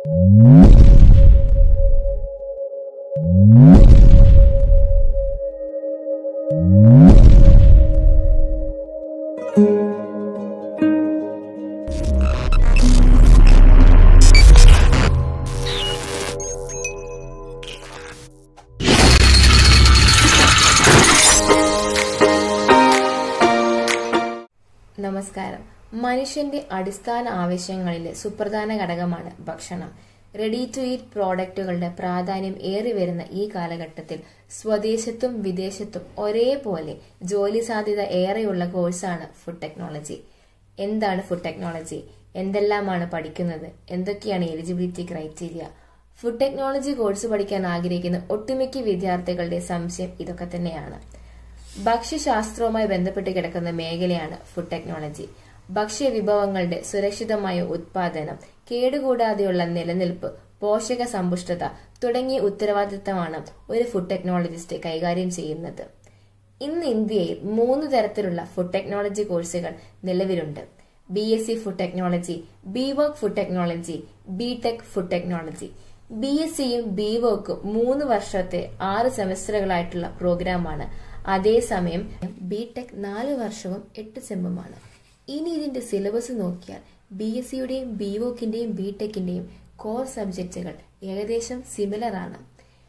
നമസ്കാരം മനുഷ്യന്റെ അടിസ്ഥാന ആവശ്യങ്ങളിലെ സുപ്രധാന ഘടകമാണ് ഭക്ഷണം റെഡി ടു ഈറ്റ് പ്രോഡക്റ്റുകളുടെ പ്രാധാന്യം ഏറി വരുന്ന ഈ കാലഘട്ടത്തിൽ സ്വദേശത്തും വിദേശത്തും ഒരേപോലെ ജോലി സാധ്യത ഏറെയുള്ള കോഴ്സാണ് ഫുഡ് ടെക്നോളജി എന്താണ് ഫുഡ് ടെക്നോളജി എന്തെല്ലാമാണ് പഠിക്കുന്നത് എന്തൊക്കെയാണ് eligibility criteria food technology course പഠിക്കാൻ ആഗ്രഹിക്കുന്ന ഒട്ടുമിക്ക വിദ്യാർത്ഥികളുടെ സംശയം ഇതൊക്കെ തന്നെയാണ് ഭക്ഷ്യശാസ്ത്രവുമായി ബന്ധപ്പെട്ട് കിടക്കുന്ന മേഖലയാണ് ഫുഡ് ടെക്നോളജി ഭക്ഷ്യ വിഭവങ്ങളുടെ സുരക്ഷിതമായ ഉത്പാദനം കേടുകൂടാതെയുള്ള നിലനിൽപ്പ് പോഷക സമ്പുഷ്ടത തുടങ്ങിയ ഉത്തരവാദിത്തമാണ് ഒരു ഫുഡ് ടെക്നോളജിസ്റ്റ് കൈകാര്യം ചെയ്യുന്നത് ഇന്ന് ഇന്ത്യയിൽ മൂന്ന് തരത്തിലുള്ള ഫുഡ് ടെക്നോളജി കോഴ്സുകൾ നിലവിലുണ്ട് B S C food technology B voc food technology B tech food technology B S സിയും ബി വർക്കും മൂന്ന് വർഷത്തെ ആറ് സെമസ്റ്ററുകളായിട്ടുള്ള പ്രോഗ്രാമാണ് അതേസമയം ബി ടെക് നാല് വർഷവും എട്ട് സെമ്മുമാണ് ഇനി ഇതിന്റെ സിലബസ് നോക്കിയാൽ ബി എസ് സിയുടെയും ബി വോക്കിന്റെയും ബി ടെക്കിന്റെയും കോർ സബ്ജക്റ്റുകൾ ഏകദേശം സിമിലർ ആണ്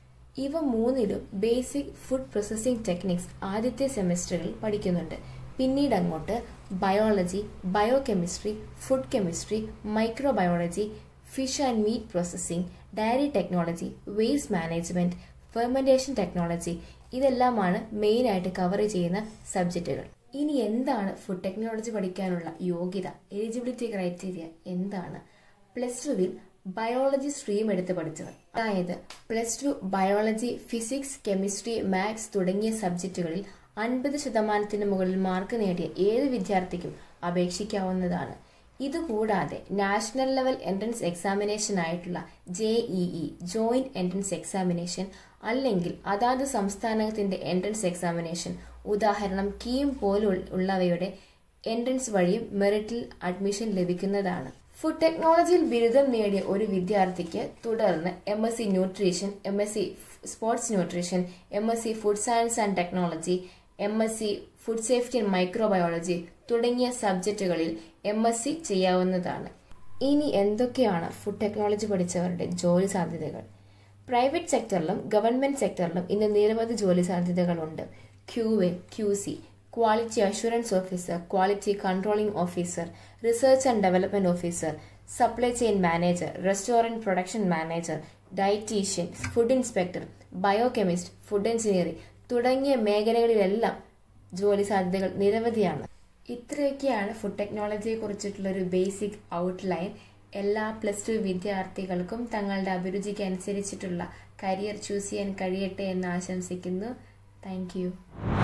ഇവ മൂന്നിലും ബേസിക് ഫുഡ് പ്രോസസ്സിംഗ് ടെക്നിക്സ് ആദ്യത്തെ സെമസ്റ്ററിൽ പഠിക്കുന്നുണ്ട് പിന്നീട് അങ്ങോട്ട് biology biochemistry food chemistry microbiology fish and meat processing dairy technology waste management fermentation technology ഇതെല്ലാമാണ് മെയിൻ ആയിട്ട് കവർ ചെയ്യുന്ന സബ്ജക്റ്റുകൾ ഇനി എന്താണ് ഫുഡ് ടെക്നോളജി പഠിക്കാനുള്ള യോഗ്യത എലിജിബിലിറ്റി ക്രൈറ്റീരിയ എന്താണ് പ്ലസ് ടുവിൽ ബയോളജി സ്ട്രീം എടുത്ത് പഠിച്ചവർ അതായത് plus two biology physics chemistry maths തുടങ്ങിയ സബ്ജക്റ്റുകളിൽ അൻപത് ശതമാനത്തിന് മുകളിൽ മാർക്ക് നേടിയ ഏത് വിദ്യാർത്ഥിക്കും അപേക്ഷിക്കാവുന്നതാണ് ഇതുകൂടാതെ നാഷണൽ ലെവൽ എൻട്രൻസ് എക്സാമിനേഷൻ ആയിട്ടുള്ള J E joint entrance examination അല്ലെങ്കിൽ അതാത് സംസ്ഥാനത്തിന്റെ എൻട്രൻസ് എക്സാമിനേഷൻ ഉദാഹരണം കീം പോലുള്ളവയുടെ എൻട്രൻസ് വഴിയും മെറിറ്റിൽ അഡ്മിഷൻ ലഭിക്കുന്നതാണ് ഫുഡ് ടെക്നോളജിയിൽ ബിരുദം നേടിയ ഒരു വിദ്യാർത്ഥിക്ക് തുടർന്ന് M S C nutrition M S C sports nutrition M S C food science and technology M S C food safety and microbiology തുടങ്ങിയ സബ്ജക്റ്റുകളിൽ എം എസ് സി ചെയ്യാവുന്നതാണ് ഇനി എന്തൊക്കെയാണ് ഫുഡ് ടെക്നോളജി പഠിച്ചവരുടെ ജോലി സാധ്യതകൾ പ്രൈവറ്റ് സെക്ടറിലും ഗവൺമെന്റ് സെക്ടറിലും ഇന്ന് നിരവധി ജോലി സാധ്യതകളുണ്ട് Q A Q C quality assurance officer quality controlling officer research and development officer supply chain manager restaurant production manager dietitian food inspector biochemist food engineering തുടങ്ങിയ മേഖലകളിലെല്ലാം ജോലി സാധ്യതകൾ നിരവധിയാണ് ഇത്രയൊക്കെയാണ് ഫുഡ് ടെക്നോളജിയെ കുറിച്ചിട്ടുള്ള ഒരു ബേസിക് ഔട്ട്ലൈൻ എല്ലാ പ്ലസ് ടു വിദ്യാർത്ഥികൾക്കും തങ്ങളുടെ അഭിരുചിക്ക് അനുസരിച്ചിട്ടുള്ള കരിയർ ചൂസ് ചെയ്യാൻ കഴിയട്ടെ എന്ന് ആശംസിക്കുന്നു താങ്ക്